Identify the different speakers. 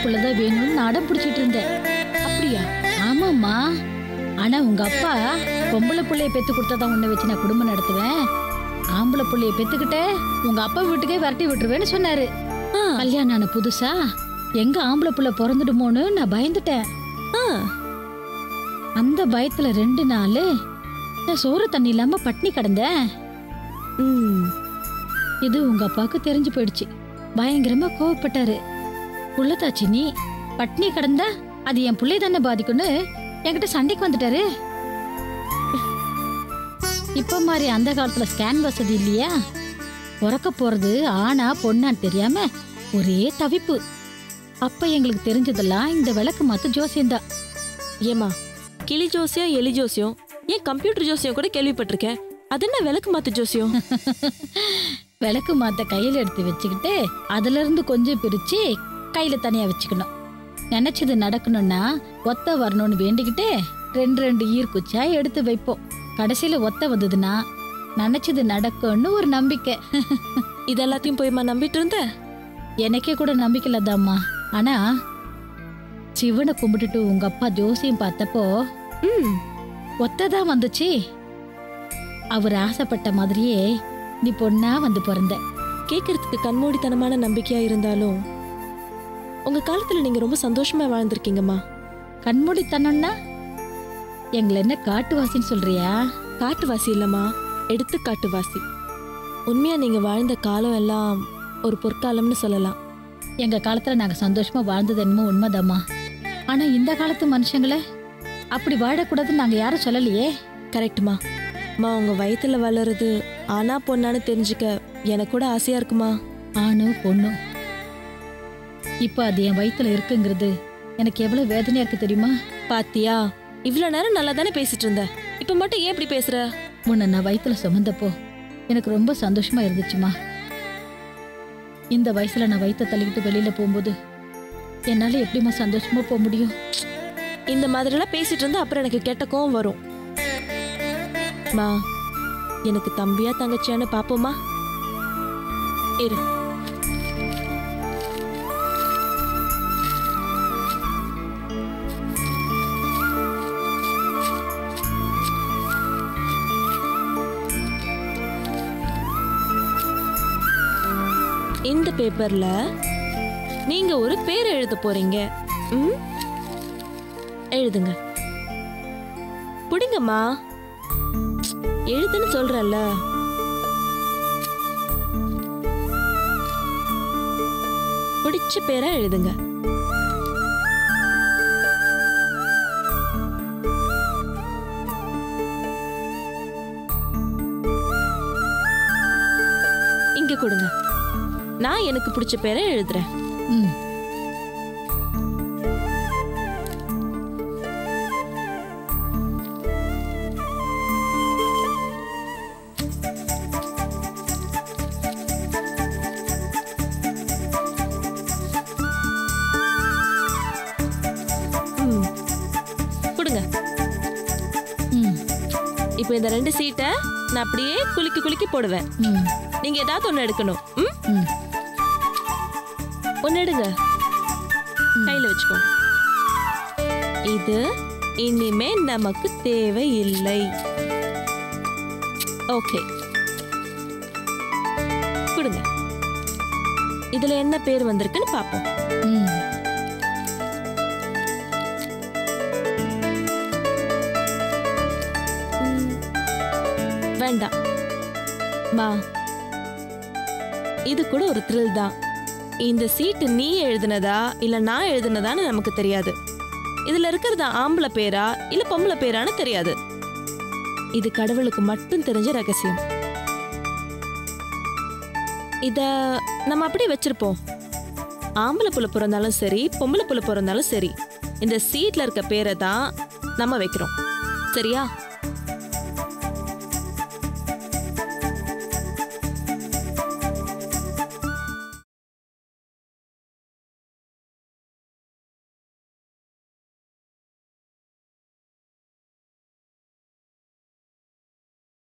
Speaker 1: புள்ள தான் வேணும்னு நான் அடம் பிடிச்சிட்டு இருந்தேன்
Speaker 2: அப்படியா
Speaker 1: ஆமாம்மா ஆனா உங்க அப்பா பொம்பளை புள்ளைய பெத்து கொடுத்தாதான் உன்னை வச்சு நான் குடும்பம் நடத்துவேன் ஆம்பளை புள்ளைய பெத்துக்கிட்டே உங்க அப்பா வீட்டுக்கே விரட்டி விட்டுருவேன்னு சொன்னாரு
Speaker 2: ஆ,
Speaker 1: கல்யாணம் ஆன புதுசா எங்க ஆம்பளை புள்ள பிறந்துடுமோன்னு நான் பயந்துட்டேன்
Speaker 2: ஆ,
Speaker 1: அந்த பயத்துல ரெண்டு நாள் நான் சோறு தண்ணி இல்லாம பட்னி கிடந்தேன்
Speaker 2: ம்,
Speaker 1: இது உங்க அப்பாவுக்கு தெரிஞ்சு போயிடுச்சு பயங்கரமா கோவப்பட்டாரு புள்ளத்தாச்சி நீ பட்னி கிடந்தா அது என் புள்ளைய தானே பாதிக்கும்னு என்கிட்ட சண்டைக்கு வந்துட்டாரு இப்ப மாதிரி அந்த காலத்துல ஸ்கேன் வசதி இல்லையா பிறக்க போறது ஆனா பொண்ணான்னு தெரியாம ஒரே தவிப்பு அப்ப எங்களுக்கு தெரிஞ்சதெல்லாம் இந்த விளக்கு மாத்து ஜோசியம்தான்
Speaker 2: ஏம்மா கிளி ஜோசியம் எலி ஜோசியம் ஏன் கம்ப்யூட்டர் ஜோசியம் கூட கேள்விப்பட்டிருக்கேன் அது என்ன விளக்கு மாத்து ஜோசியம்
Speaker 1: விளக்கு மாத்த கையில எடுத்து வச்சுக்கிட்டு அதுல இருந்து கொஞ்சம் பிரிச்சு கையில தனியா வச்சுக்கணும் நினைச்சது நடக்கணும்னா ஒத்த வரணும்னு வேண்டிக்கிட்டு ரெண்டு ரெண்டு ஈர்க்குச்சா எடுத்து வைப்போம் கடைசியில ஒத்த வந்ததுன்னா நினைச்சது நடக்கும்னு ஒரு நம்பிக்கை
Speaker 2: இது எல்லாத்தையும் போய்மா நம்பிட்டு இருந்த
Speaker 1: எனக்கே கூட நம்பிக்கை இல்லதாம்மா ஆனா சிவனை கும்பிட்டுட்டு உங்க அப்பா ஜோசியம் பார்த்தப்போ
Speaker 2: ம்
Speaker 1: ஒத்ததான் வந்துச்சு அவர் ஆசைப்பட்ட மாதிரியே நீ பொண்ணா வந்து பிறந்த
Speaker 2: கேட்கறதுக்கு கண்மூடித்தனமான நம்பிக்கையா இருந்தாலும் உங்க காலத்துல நீங்க ரொம்ப சந்தோஷமா வாழ்ந்திருக்கீங்கம்மா
Speaker 1: கண்மூடித்தனம்னா எங்களை என்ன காட்டுவாசின்னு சொல்றியா
Speaker 2: காட்டுவாசி இல்லம்மா எடுத்துக்காட்டுவாசி உண்மையா நீங்க வாழ்ந்த காலம் எல்லாம் ஒரு பொற்காலம்னு சொல்லலாம்
Speaker 1: எங்க காலத்துல நாங்க சந்தோஷமா வாழ்ந்தது என்னமோ உண்மைதாம்மா ஆனா இந்த காலத்து மனுஷங்கள அப்படி வாழக்கூடாதுன்னு நாங்க யாரும் சொல்லலையே
Speaker 2: கரெக்ட்மா அம்மா உங்க வயித்துல வளருது ஆனா பொண்ணான்னு தெரிஞ்சுக்க எனக்கு கூட ஆசையா இருக்குமா
Speaker 1: ஆணு பொண்ணு இப்ப அது என் வயித்துல இருக்குங்கிறது எனக்கு எவ்வளவு வேதனையா இருக்கு தெரியுமா
Speaker 2: பாத்தியா இவ்வளவு நேரம் நல்லா தானே பேசிட்டு இருந்த இப்ப மட்டும் ஏன் இப்படி பேசுற
Speaker 1: உன்னை நான் வயித்துல சுமந்தப்போ எனக்கு ரொம்ப சந்தோஷமா இருந்துச்சுமா இந்த வயசுல நான் வயித்தை தள்ளிக்கிட்டு வெளியில போகும்போது என்னால எப்படிம்மா சந்தோஷமா போக முடியும்
Speaker 2: இந்த மாதிரிலாம் பேசிட்டு இருந்தா அப்புறம் எனக்கு கெட்ட கோவம் வரும் மா எனக்கு தம்பியா தங்கச்சியான்னு பாப்போமா இரு இந்த பேப்பர்ல நீங்க ஒரு பேர் எழுத போறீங்க ம் எழுதுங்க புடிங்கம்மா எழுதுன்னு சொல்றல்ல பிடிச்ச பேரை எழுதுங்க இங்க கொடுங்க நான் எனக்கு பிடிச்ச பேரை எழுதுறேன்
Speaker 1: ம்
Speaker 2: ம். கொடுங்க
Speaker 1: ம்
Speaker 2: இப்போ இந்த ரெண்டு சீட்டை நான் அப்படியே குலுக்கி குலுக்கி போடுவேன்
Speaker 1: ம்
Speaker 2: நீங்க ஏதாவது ஒண்ணு எடுக்கணும் ம்
Speaker 1: ம்
Speaker 2: ஒண்ணு எடுங்க கையில வச்சுக்கோங்க இது இனிமே நமக்கு தேவையில்லை ஓகே கொடுங்க இதுல என்ன பேர் வந்திருக்குன்னு பாப்போம்
Speaker 1: ம்
Speaker 2: ம், வேண்டாம் மா இது கூட ஒரு த்ரில் தான் இந்த சீட்டு நீ எழுதுனதா இல்ல நான் எழுதுனதான்னு நமக்கு தெரியாது இதுல இருக்கிறது ஆம்பளை பேரா இல்ல பொம்பளை பேரான்னு தெரியாது இது கடவுளுக்கு மட்டும் தெரிஞ்ச ரகசியம் இத நம்ம அப்படியே வச்சிருப்போம் ஆம்பளை புள்ள பிறந்தாலும் சரி பொம்பளை புள்ள பிறந்தாலும் சரி இந்த சீட்ல இருக்க பேரை தான் நம்ம வைக்கிறோம் சரியா